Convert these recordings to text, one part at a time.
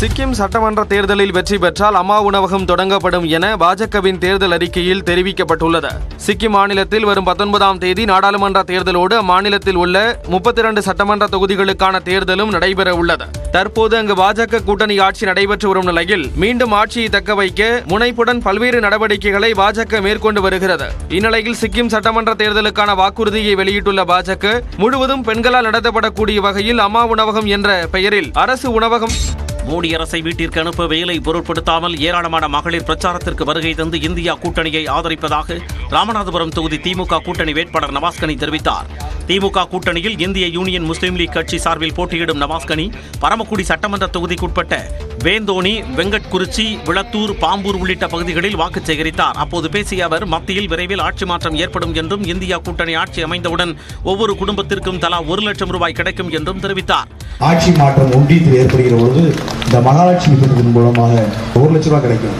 சிக்கிம் சட்டமன்ற தேர்தலில் வெற்றி பெற்றால் அம்மா உணவகம் தொடங்கப்படும் என பாஜகவின் தேர்தல் அறிக்கையில் தெரிவிக்கப்பட்டுள்ளது சிக்கிம் மாநிலத்தில் வரும் பத்தொன்பதாம் தேதி நாடாளுமன்ற தேர்தலோடு அம்மாநிலத்தில் உள்ள முப்பத்தி இரண்டு சட்டமன்ற தொகுதிகளுக்கான தேர்தலும் நடைபெற உள்ளது தற்போது அங்கு பாஜக கூட்டணி ஆட்சி நடைபெற்று வரும் நிலையில் மீண்டும் ஆட்சியை தக்க வைக்க முனைப்புடன் பல்வேறு நடவடிக்கைகளை பாஜக மேற்கொண்டு வருகிறது இந்நிலையில் சிக்கிம் சட்டமன்ற தேர்தலுக்கான வாக்குறுதியை வெளியிட்டுள்ள பாஜக முழுவதும் பெண்களால் நடத்தப்படக்கூடிய வகையில் அம்மா உணவகம் என்ற பெயரில் அரசு உணவகம் மோடி அரசை வீட்டிற்கு அனுப்ப வேலை பொருட்படுத்தாமல் ஏராளமான மகளிர் பிரச்சாரத்திற்கு வருகை தந்து இந்தியா கூட்டணியை ஆதரிப்பதாக ராமநாதபுரம் தொகுதி திமுக கூட்டணி வேட்பாளர் நவாஸ்கனி தெரிவித்தார் திமுக கூட்டணியில் இந்திய யூனியன் முஸ்லீம் லீக் கட்சி சார்பில் போட்டியிடும் நவாஸ்கனி பரமக்குடி சட்டமன்ற தொகுதிக்குட்பட்ட வேந்தோணி வெங்கட்குறிச்சி விளத்தூர் பாம்பூர் உள்ளிட்ட பகுதிகளில் வாக்கு சேகரித்தார் அப்போது பேசிய அவர் மத்தியில் விரைவில் ஆட்சி மாற்றம் ஏற்படும் என்றும் இந்தியா கூட்டணி ஆட்சி அமைந்தவுடன் ஒவ்வொரு குடும்பத்திற்கும் தலா ஒரு லட்சம் ரூபாய் கிடைக்கும் என்றும் தெரிவித்தார் ஆட்சி மாற்றம் ஒன்றியத்தில் ஏற்படுகிற பொழுது இந்த மகாலட்சுமி திட்டத்தின் மூலமாக ஒரு லட்ச ரூபாய் கிடைக்கும்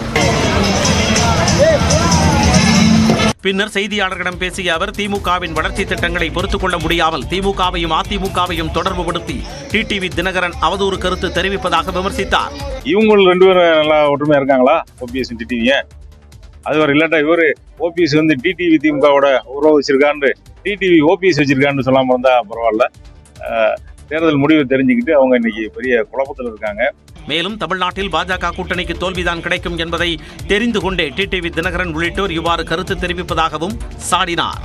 பின்னர் செய்தியாளர்களிடம் பேசிய அவர் திமுகவின் வளர்ச்சி திட்டங்களை பொறுத்துக் கொள்ள முடியாமல் திமுகவையும் அதிமுகவையும் தொடர்புபடுத்தி டிடிவி தினகரன் அவதூறு கருத்து தெரிவிப்பதாக விமர்சித்தார் இவங்க ரெண்டு பேரும் நல்லா ஒற்றுமையா இருக்காங்களா ஓபிஎஸ் டிடிவிங்க அது ஒரு இல்லாட்டா இவரு ஓபிஎஸ் வந்து டிடிவி திமுகவோட உறவு வச்சிருக்கான்னு டிடிவி ஓபிஎஸ் வச்சிருக்கான்னு சொல்லாம இருந்தா பரவாயில்ல அஹ், தேர்தல் முடிவை தெரிஞ்சுக்கிட்டு அவங்க இன்னைக்கு பெரிய குழப்பத்தில் இருக்காங்க மேலும் தமிழ்நாட்டில் பாஜக கூட்டணிக்கு தோல்விதான் கிடைக்கும் என்பதை தெரிந்து கொண்டே டிடிவி தினகரன் உள்ளிட்டோர் இவ்வாறு கருத்து தெரிவிப்பதாகவும் சாடினார்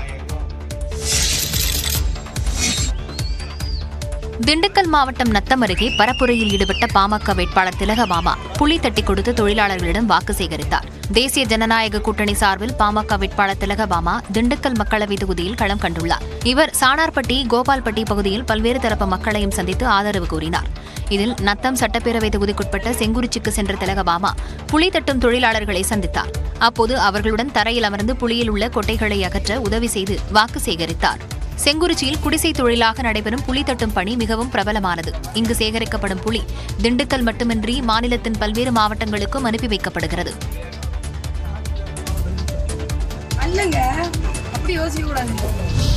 திண்டுக்கல் மாவட்டம் நத்தம் அருகே பரப்புரையில் ஈடுபட்ட பாமக வேட்பாளர் திலகபாமா புலி தட்டி கொடுத்து தொழிலாளர்களிடம் வாக்கு சேகரித்தார் தேசிய ஜனநாயக கூட்டணி சார்பில் பாமக வேட்பாளர் திலகபாமா திண்டுக்கல் மக்களவை தொகுதியில் களம் கண்டுள்ளார் இவர் சாணார்பட்டி கோபால்பட்டி பகுதியில் பல்வேறு தரப்பு மக்களையும் சந்தித்து ஆதரவு கூறினார் இதில் நத்தம் சட்டப்பேரவை தொகுதிக்குட்பட்ட செங்குறிச்சிக்கு சென்ற திலகபாமா புலி தட்டும் தொழிலாளர்களை சந்தித்தார் அப்போது அவர்களுடன் தரையில் அமர்ந்து புலியில் உள்ள கொட்டைகளை அகற்ற உதவி செய்து வாக்கு சேகரித்தார் செங்குறிச்சியில் குடிசை தொழிலாக நடைபெறும் புலி தட்டும் பணி மிகவும் பிரபலமானது இங்கு சேகரிக்கப்படும் புலி திண்டுக்கல் மட்டுமின்றி மாநிலத்தின் பல்வேறு மாவட்டங்களுக்கும் அனுப்பி வைக்கப்படுகிறது அல்லங்க அப்படி யோசிக்க கூடாது